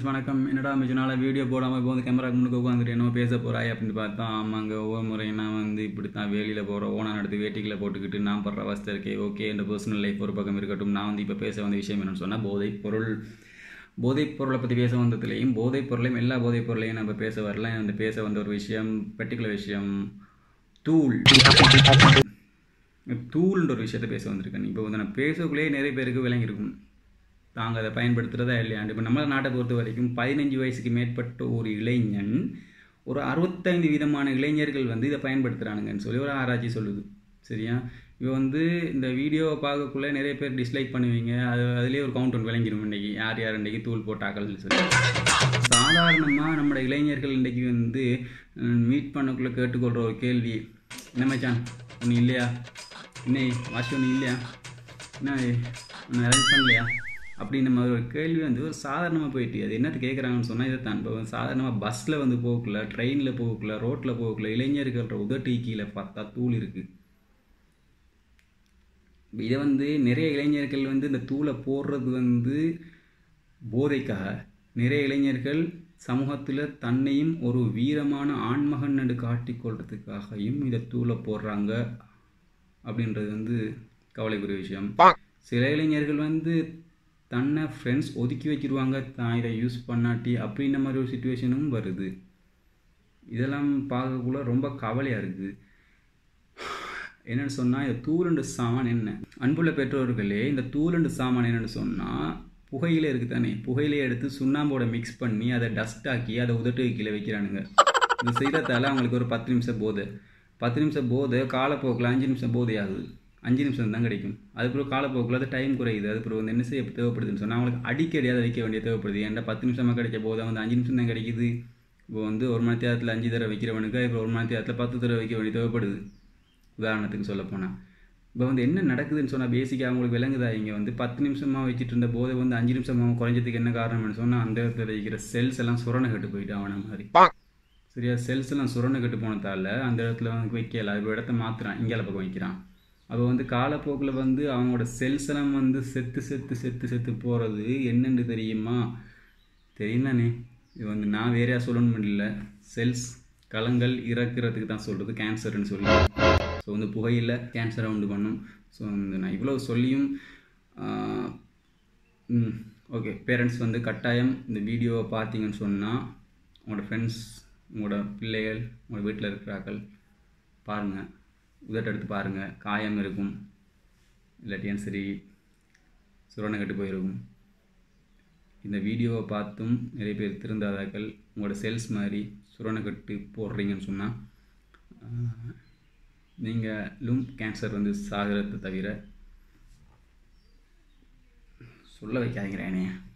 friends வணக்கம் என்னடா மிச்ச நாளாக வீடியோ போடாமல் இப்போ வந்து கேமரா முன்னுக்கு உட்காந்துட்டு என்ன பேச போகிறாய் அப்படின்னு பார்த்தா ஆமாங்க ஒவ்வொரு முறையும் நான் வந்து இப்படி தான் வேலியில் போகிற ஓனா நடத்து வேட்டிகளை போட்டுக்கிட்டு நான் படுற அவஸ்தை இருக்கே ஓகே இந்த பர்சனல் லைஃப் ஒரு பக்கம் இருக்கட்டும் நான் வந்து இப்போ பேச வந்த விஷயம் என்னன்னு சொன்னால் போதைப் பொருள் போதைப் பொருளை பற்றி பேச வந்ததுலேயும் போதைப் பொருளையும் எல்லா போதைப் பொருளையும் நம்ம பேச வரல அந்த பேச வந்த ஒரு விஷயம் பர்டிகுலர் விஷயம் தூள் தூள்ன்ற ஒரு விஷயத்தை பேச வந்திருக்கேன் இப்போ வந்து நான் பேசக்குள்ளேயே நிறைய பேருக்கு விளங்கியிருக்கும் தாங்க அதை பயன்படுத்துகிறதா இல்லையாண்டு இப்போ நம்ம நாட்டை பொறுத்த வரைக்கும் பதினஞ்சு வயசுக்கு மேற்பட்ட ஒரு இளைஞன் ஒரு அறுபத்தைந்து விதமான இளைஞர்கள் வந்து இதை பயன்படுத்துகிறானுங்கன்னு சொல்லி ஒரு ஆராய்ச்சி சொல்லுது சரியா இப்போ வந்து இந்த வீடியோவை பார்க்கக்குள்ளே நிறைய பேர் டிஸ்லைக் பண்ணுவீங்க அது அதுலேயே ஒரு கவுண்ட் ஒன்று விளங்கிடும் இன்றைக்கி யார் யார் இன்றைக்கி தூள் போட்டாக்கள்னு சொல்லி சாதாரணமாக நம்மளோட இளைஞர்கள் இன்றைக்கி வந்து மீட் பண்ணக்குள்ளே கேட்டுக்கொள்கிற ஒரு கேள்வி என்ன மச்சான் ஒன்றும் இல்லையா இன்னை வாட்ச் ஒன்றும் இல்லையா என்ன ஒன்றும் அரேஞ்ச் பண்ணலையா அப்படின்ற மாதிரி ஒரு கேள்வி வந்து ஒரு சாதாரணமாக போயிட்டு அது என்னது கேட்குறாங்கன்னு சொன்னால் இதை தான் இப்போ சாதாரணமாக பஸ்ஸில் வந்து போகக்குள்ள ட்ரெயினில் போகக்குள்ள ரோட்டில் போகக்குள்ள இளைஞர்கள்ற உதட்டி கீழே பார்த்தா தூள் இருக்குது இதை வந்து நிறைய இளைஞர்கள் வந்து இந்த தூளை போடுறது வந்து போதைக்காக நிறைய இளைஞர்கள் சமூகத்தில் தன்னையும் ஒரு வீரமான ஆண்மகன் நடு காட்டிக்கொள்றதுக்காகவும் இதை தூளை போடுறாங்க அப்படின்றது வந்து கவலைக்குரிய விஷயம் சில இளைஞர்கள் வந்து தன்னை ஃப்ரெண்ட்ஸ் ஒதுக்கி வச்சிருவாங்க தான் இதை யூஸ் பண்ணாட்டி அப்படின்ற மாதிரி ஒரு சுச்சுவேஷனும் வருது இதெல்லாம் பார்க்கக்குள்ள ரொம்ப கவலையாக இருக்குது என்னென்னு சொன்னால் இந்த தூளண்டு சாமான் என்ன அன்புள்ள பெற்றோர்களே இந்த தூளண்டு சாமான் என்னென்னு சொன்னால் புகையில இருக்குது தானே புகையிலே எடுத்து சுண்ணாம்போட மிக்ஸ் பண்ணி அதை டஸ்ட் ஆக்கி அதை உதட்டு கீழே வைக்கிறானுங்க இது செய்கிறதால அவங்களுக்கு ஒரு பத்து நிமிஷம் போதை பத்து நிமிஷம் போதை காலப்போக்கில் அஞ்சு நிமிஷம் போதை ஆகுது அஞ்சு நிமிஷம் தான் கிடைக்கும் அதுக்கப்புறம் காலப்போக்கில் அது டைம் குறையுது அதுக்கப்புறம் வந்து என்ன செய்ய தேவைப்படுதுன்னு சொன்னால் அவங்களுக்கு அடிக்கடி அதை வைக்க வேண்டிய தேவைப்படுது ஏன்டா பத்து நிமிஷமாக கிடைச்ச போதை வந்து அஞ்சு நிமிஷம் தான் கிடைக்குது இப்போ வந்து ஒரு மணி நேரத்தில் அஞ்சு தடவை வைக்கிறவனுக்கு இப்போ ஒரு மணி நேரத்தில் பத்து தடவை வைக்க வேண்டிய தேவைப்படுது உதாரணத்துக்கு சொல்ல போனால் இப்போ வந்து என்ன நடக்குதுன்னு சொன்னால் பேசிக்காக அவங்களுக்கு விளங்குதா இங்கே வந்து பத்து நிமிஷமாக வச்சுட்டு இருந்த போதை வந்து அஞ்சு நிமிஷமாக குறைஞ்சதுக்கு என்ன காரணம்னு சொன்னால் அந்த இடத்துல இருக்கிற செல்ஸ் எல்லாம் சுரணை கட்டு போயிட்டு அவன மாதிரி சரியா செல்ஸ் எல்லாம் சுரணை கட்டு போனதால அந்த இடத்துல வந்து வைக்கல அது இடத்த மாற்றுறான் இங்கே பக்கம் வைக்கிறான் அப்போ வந்து காலப்போக்கில் வந்து அவங்களோட செல்ஸ் எல்லாம் வந்து செத்து செத்து செத்து செத்து போகிறது என்னென்னு தெரியுமா தெரியும் தானே இது வந்து நான் வேறையாக சொல்லணும் இல்லை செல்ஸ் களங்கள் இறக்குறதுக்கு தான் சொல்கிறது கேன்சர்னு சொல்லி ஸோ வந்து புகையில் கேன்சரை உண்டு பண்ணும் ஸோ வந்து நான் இவ்வளோ சொல்லியும் ஓகே பேரண்ட்ஸ் வந்து கட்டாயம் இந்த வீடியோவை பார்த்தீங்கன்னு சொன்னால் உங்களோட ஃப்ரெண்ட்ஸ் உங்களோட பிள்ளைகள் உங்களோட வீட்டில் இருக்கிறார்கள் பாருங்கள் உதட்ட எடுத்து பாருங்கள் காயம் இருக்கும் இல்லாட்டியும் சரி சுரணை கட்டு போயிருக்கும் இந்த வீடியோவை பார்த்தும் நிறைய பேர் திருந்தாதாக்கள் உங்களோட செல்ஸ் மாதிரி சுரணக்கட்டு போடுறீங்கன்னு சொன்னால் நீங்களும் கேன்சர் வந்து சாகிறத தவிர சொல்ல வைக்காதீங்கிறேனே